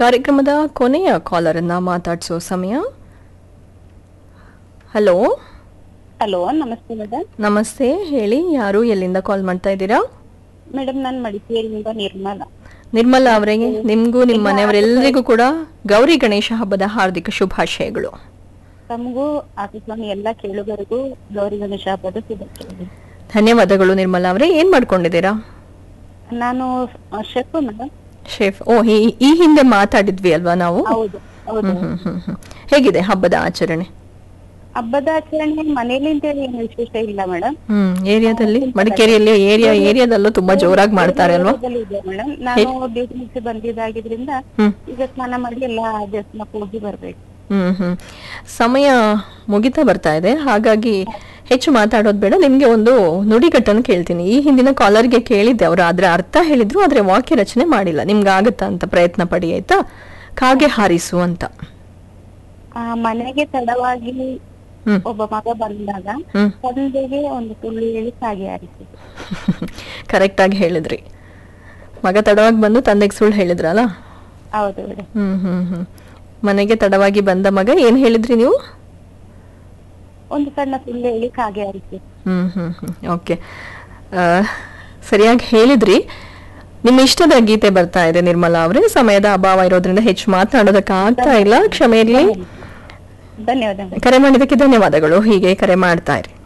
ಕಾರ್ಯಕ್ರಮದ ಕೊನೆಯ ಕಾಲರನ್ನ ಮಾತಾಡಿಸೋ ಸಮಯ ಹಲೋ ಹಲೋ ನಮಸ್ತೆ ಮೇಡಮ್ ನಮಸ್ತೆ ಹೇಳಿ ಯಾರು ಎಲ್ಲಿಂದ ಕಾಲ್ ಮಾಡ್ತಾ ಇದ್ದೀರಾ ಮೇಡಮ್ ನಾನು ಮಡಿಕೇರಿಯಿಂದ ನಿರ್ಮಲ ನಿರ್ಮಲಾ ಅವರಿಗೆ ನಿಮಗೂ ನಿಮ್ಮ ಮನೆಯವರೆಲ್ಲರಿಗೂ ಕೂಡ ಗೌರಿ ಗಣೇಶ ಹಬ್ಬದ ಹಾರ್ದಿಕ ಶುಭಾಶಯಗಳು ತಮಗೂ ಆಕಾಶವಾಣಿ ಎಲ್ಲ ಕೇಳುಗರಿಗೂ ಗೌರಿ ಗಣೇಶ ಹಬ್ಬದ ಶುಭಾಶಯಗಳು ಧನ್ಯವಾದಗಳು ನಿರ್ಮಲಾ ಅವರೇ ಏನ್ ಮಾಡ್ಕೊಂಡಿದ್ದೀರಾ ನಾನು ಶೆಫ್ ಮೇಡಮ್ ಶೇಫ್ ಓ ಈ ಈ ಹಿಂದೆ ಮಾತಾಡಿದ್ವಿ ಅಲ್ವಾ ನಾವು ಹೌದು ಹೌದು ಹ್ಮ್, ಹ್ಮ್, ಹ್ಮ್, ಹ್ಮ್. ಹೇಗಿದೆ ಹಬ್ಬದ ಆಚರಣೆ ಹಬ್ಬದ ಆಚರಣೆ ಮನೇಲಿ ಅಂತೇಳಿ ಏನು ವಿಶೇಷ ಇಲ್ಲ ಮೇಡಮ್ ಹ್ಮ್ ಏರಿಯಾದಲ್ಲಿ ಮಡಿಕೇರಿಯಲ್ಲಿ ಏರಿಯಾ ಏರಿಯಾದಲ್ಲೂ ತುಂಬಾ ಜೋರಾಗಿ ಮಾಡ್ತಾರೆ ಅಲ್ವಾ ಇದೆ ಮೇಡಮ್ ನಾನು ಡ್ಯೂಟಿ ಮುಗಿಸಿ ಬಂದಿದ್ದಾಗಿದ್ರಿಂದ ಹ್ಮ್ ಈಗ ಸ್ನಾನ ಮಾಡಿ ಎಲ್ಲ ದೇವಸ್ಥಾನಕ್ಕೆ ಹೋಗಿ ಬರ್ಬೇಕು ಹ್ಮ್ ಹ್ಮ್ ಸಮಯ ಮುಗಿತಾ ಬರ್ತಾ ಇದೆ ಹಾಗಾಗಿ ಹೆಚ್ಚು ಮಾತಾಡೋದು ಬೇಡ ನಿಮ್ಗೆ ಒಂದು ನುಡಿಗಟ್ಟನ್ನು ಕೇಳ್ತೀನಿ ಈ ಹಿಂದಿನ ಕಾಲರ್ಗೆ ಕೇಳಿದ್ದೆ ಅವರು ಆದ್ರೆ ಅರ್ಥ ಹೇಳಿದ್ರು ಆದ್ರೆ ವಾಕ್ಯ ರಚನೆ ಮಾಡಿಲ್ಲ ನಿಮ್ಗೆ ಆಗತ್ತಾ ಅಂತ ಪ್ರಯತ್ನ ಪಡಿ ಆಯ್ತಾ ಕಾಗೆ ಹಾರಿಸು ಅಂತ ಆ, ಮನೆಗೆ ತಡವಾಗಿ ಹ್ಮ್ ಒಬ್ಬ ಮಗ ಬಂದಾಗ ಹ್ಮ್ ತಂದೆಗೆ ಒಂದು ಸುಳ್ಳು ಹೇಳಿ ಸಾಗಿ ಆರಿಸಿ ಕರೆಕ್ಟ್ ಆಗಿ ಹೇಳಿದ್ರಿ ಮಗ ತಡವಾಗಿ ಬಂದು ತಂದೆಗೆ ಸುಳ್ಳು ಹೇಳಿದ್ರಲ್ಲ ಹೌದು ಮೇಡಮ್ ಹ್ಮ್ ಹ್ಮ್ ಹ್ಮ್ ಮನೆಗೆ ತಡವಾಗಿ ಬಂದ ಮಗ ಏನ್ ಹೇಳಿದ್ರಿ ನೀವು ಒಂದು ಸಣ್ಣ ಸುಳ್ಳು ಹೇಳಿ ಕಾಗೆ ಆರಿಸಿ ಹ್ಮ್ ಹ್ಮ್ ಹ್ಮ್ ಓಕೆ ಸರಿಯಾಗಿ ಹೇಳಿದ್ರಿ ನಿಮ್ಮ ಇಷ್ಟದ ಗೀತೆ ಬರ್ತಾ ಇದೆ ನಿರ್ಮಲಾ ಅವರೇ ಸಮಯದ ಅಭಾವ ಇರೋದ್ರಿಂದ ಹೆಚ್ಚು ಮಾತನಾಡೋದಕ್ಕೆ ಆಗ್ತಾ ಇಲ್ಲ ಕ್ಷಮೆ ಇರಲಿ ಧನ್ಯವಾದ ಮೇಡಮ್ ಕರೆ ಮಾಡಿದ್ದಕ್ಕೆ ಧನ್ಯವಾದಗಳು ಹೀಗೆ ಕರೆ ಮಾಡ್ತಾ ಇರಿ